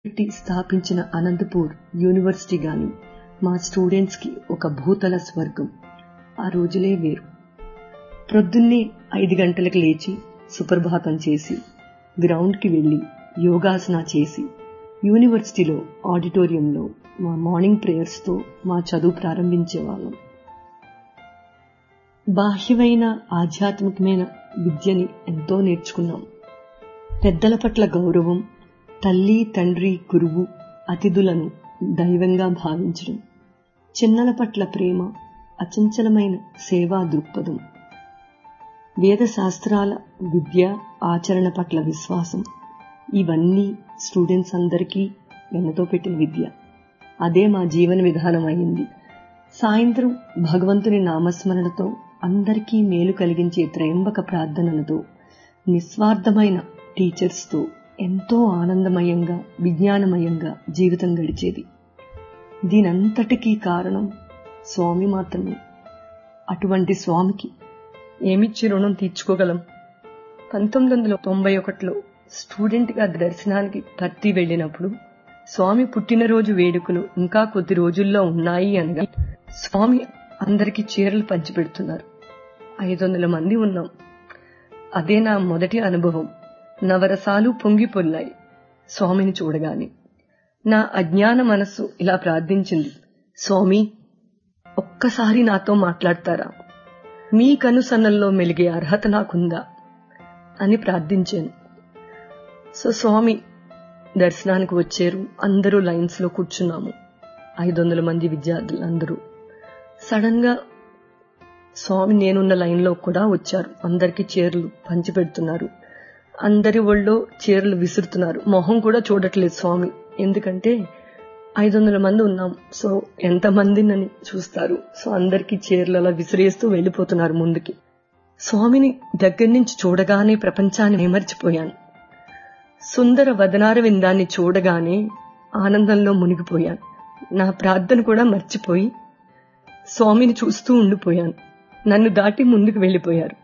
పెట్టి స్థాపించిన అనంతపూర్ యూనివర్సిటీ గాని మా స్టూడెంట్స్ కి ఒక భూతల స్వర్గం ఆ రోజులే వేరు ప్రొద్దున్నే ఐదు గంటలకు లేచి సుప్రభాతం చేసి గ్రౌండ్ కి వెళ్లి యోగాసన చేసి యూనివర్సిటీలో ఆడిటోరియంలో మా మార్నింగ్ ప్రేయర్స్ తో మా చదువు ప్రారంభించేవాళ్ళం బాహ్యమైన ఆధ్యాత్మికమైన విద్యని ఎంతో నేర్చుకున్నాం పెద్దల పట్ల గౌరవం తల్లి తండ్రి గురువు అతిథులను దైవంగా భావించడం చిన్నల పట్ల ప్రేమ అచంచలమైన సేవా దృక్పథం వేద శాస్త్రాల విద్య ఆచరణ పట్ల విశ్వాసం ఇవన్నీ స్టూడెంట్స్ అందరికీ వెన్నతో పెట్టిన విద్య అదే మా జీవన విధానం అయింది సాయంత్రం భగవంతుని నామస్మరణతో అందరికీ మేలు కలిగించే త్రయంబక ప్రార్థనలతో నిస్వార్థమైన టీచర్స్తో ఎంతో ఆనందమయంగా విజ్ఞానమయంగా జీవితం గడిచేది దీనంతటికీ కారణం స్వామి మాత్రమే అటువంటి స్వామికి ఏమిచ్చి రుణం తీర్చుకోగలం పంతొమ్మిది వందల తొంభై ఒకటిలో స్టూడెంట్గా దర్శనానికి భర్తీ వెళ్ళినప్పుడు స్వామి పుట్టినరోజు వేడుకలు ఇంకా కొద్ది రోజుల్లో ఉన్నాయి అనగా స్వామి అందరికీ చీరలు పంచిపెడుతున్నారు ఐదు వందల మంది ఉన్నాం అదే నా మొదటి అనుభవం నవరసాలు పొంగి పొల్లాయి స్వామిని చూడగానే నా అజ్ఞాన మనస్సు ఇలా ప్రార్థించింది స్వామి ఒక్కసారి నాతో మాట్లాడతారా మీ కనుసన్నల్లో మెలిగే అర్హత నాకుందా అని ప్రార్థించాను సో స్వామి దర్శనానికి వచ్చారు అందరూ లైన్స్ లో కూర్చున్నాము ఐదు వందల మంది విద్యార్థులు అందరూ సడన్ గా స్వామి నేనున్న లైన్ లో కూడా వచ్చారు అందరికి చీరలు పంచిపెడుతున్నారు అందరి ఒళ్ళో చీరలు విసురుతున్నారు మొహం కూడా చూడట్లేదు స్వామి ఎందుకంటే ఐదు వందల మంది ఉన్నాం సో ఎంత మందినని చూస్తారు సో అందరికి చీరలు అలా విసిరేస్తూ వెళ్లిపోతున్నారు ముందుకి స్వామిని దగ్గర నుంచి చూడగానే ప్రపంచాన్ని విమర్చిపోయాను సుందర వదనార విందాన్ని చూడగానే ఆనందంలో మునిగిపోయాను నా ప్రార్థన కూడా మర్చిపోయి స్వామిని చూస్తూ ఉండిపోయాను నన్ను దాటి ముందుకు వెళ్లిపోయారు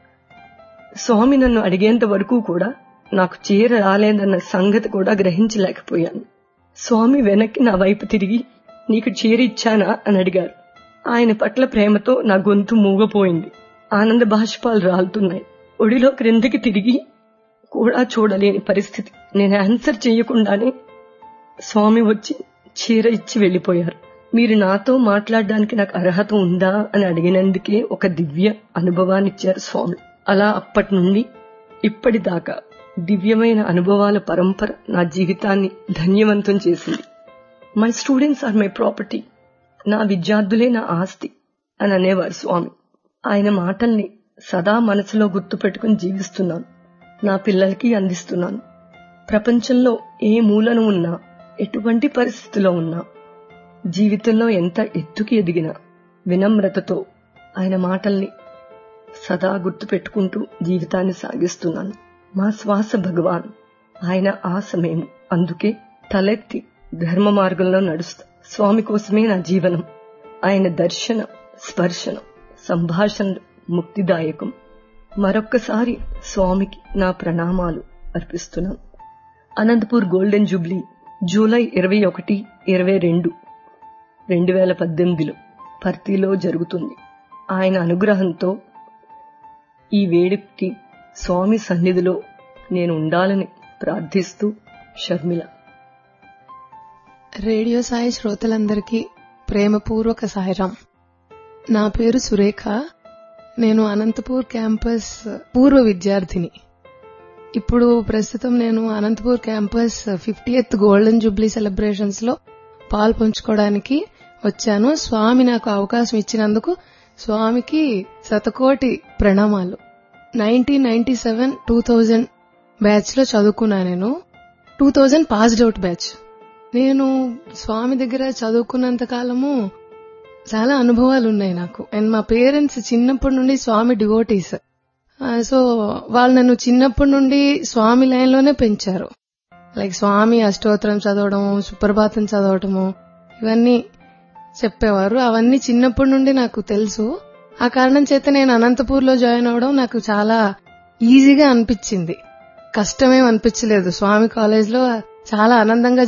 స్వామి నన్ను అడిగేంత వరకు కూడా నాకు చీర రాలేదన్న సంగతి కూడా గ్రహించలేకపోయాను స్వామి వెనక్కి నా వైపు తిరిగి నీకు చీర ఇచ్చానా అని అడిగారు ఆయన పట్ల ప్రేమతో నా గొంతు మూగపోయింది ఆనంద బాష్పాలు రాలుతున్నాయి ఒడిలో క్రిందికి తిరిగి కూడా చూడలేని పరిస్థితి నేను ఆన్సర్ చేయకుండానే స్వామి వచ్చి చీర ఇచ్చి వెళ్లిపోయారు మీరు నాతో మాట్లాడడానికి నాకు అర్హత ఉందా అని అడిగినందుకే ఒక దివ్య అనుభవాన్ని ఇచ్చారు స్వామి అలా అప్పటి నుండి ఇప్పటిదాకా దివ్యమైన అనుభవాల పరంపర నా జీవితాన్ని ధన్యవంతం చేసింది my students are my property నా విద్యార్థులే నా ఆస్తి అని అనేవారు స్వామి ఆయన మాటల్ని సదా మనసులో గుర్తుపెట్టుకుని జీవిస్తున్నాను నా పిల్లలకి అందిస్తున్నాను ప్రపంచంలో ఏ మూలను ఉన్నా ఎటువంటి పరిస్థితిలో ఉన్నా జీవితంలో ఎంత ఎత్తుకి ఎదిగినా వినమ్రతతో ఆయన మాటల్ని సదా గుర్తుపెట్టుకుంటూ జీవితాన్ని సాగిస్తున్నాను మా శ్వాస భగవాన్ ఆయన ఆశ మేము అందుకే తలెత్తి ధర్మ మార్గంలో నడుస్తా స్వామి కోసమే నా జీవనం ఆయన దర్శన స్పర్శన సంభాషణ ముక్తిదాయకం మరొక్కసారి స్వామికి నా ప్రణామాలు అర్పిస్తున్నాను అనంతపూర్ గోల్డెన్ జూబ్లీ జూలై ఇరవై ఒకటి ఇరవై రెండు రెండు వేల పద్దెనిమిదిలో పర్తిలో జరుగుతుంది ఆయన అనుగ్రహంతో ఈ వేడుకకి స్వామి సన్నిధిలో నేను ఉండాలని ప్రార్థిస్తూ షర్మిల రేడియో సాయి శ్రోతలందరికీ ప్రేమపూర్వక సాయిరాం నా పేరు సురేఖ నేను అనంతపూర్ క్యాంపస్ పూర్వ విద్యార్థిని ఇప్పుడు ప్రస్తుతం నేను Anantapur campus fiftieth golden jubilee celebrations లో పాలు పంచుకోవడానికి వచ్చాను స్వామి నాకు అవకాశం ఇచ్చినందుకు స్వామికి శతకోటి ప్రణామాలు nineteen ninety seven two thousand batch లో చదువుకున్నా నేను two thousand passed out batch నేను స్వామి దగ్గర చదువుకున్నంత కాలము చాలా అనుభవాలు ఉన్నాయి నాకు అండ్ మా పేరెంట్స్ చిన్నప్పటి నుండి స్వామి డివోటీస్ సో వాళ్ళు నన్ను చిన్నప్పటి నుండి స్వామి లైన్ లోనే పెంచారు లైక్ స్వామి అష్టోత్తరం చదవడము సుప్రభాతం చదవటము ఇవన్నీ చెప్పేవారు అవన్నీ చిన్నప్పటి నుండి నాకు తెలుసు ఆ కారణం చేత నేను అనంతపూర్ లో జాయిన్ అవడం నాకు చాలా ఈజీగా అనిపించింది కష్టమేం అనిపించలేదు స్వామి కాలేజ్ లో చాలా ఆనందంగా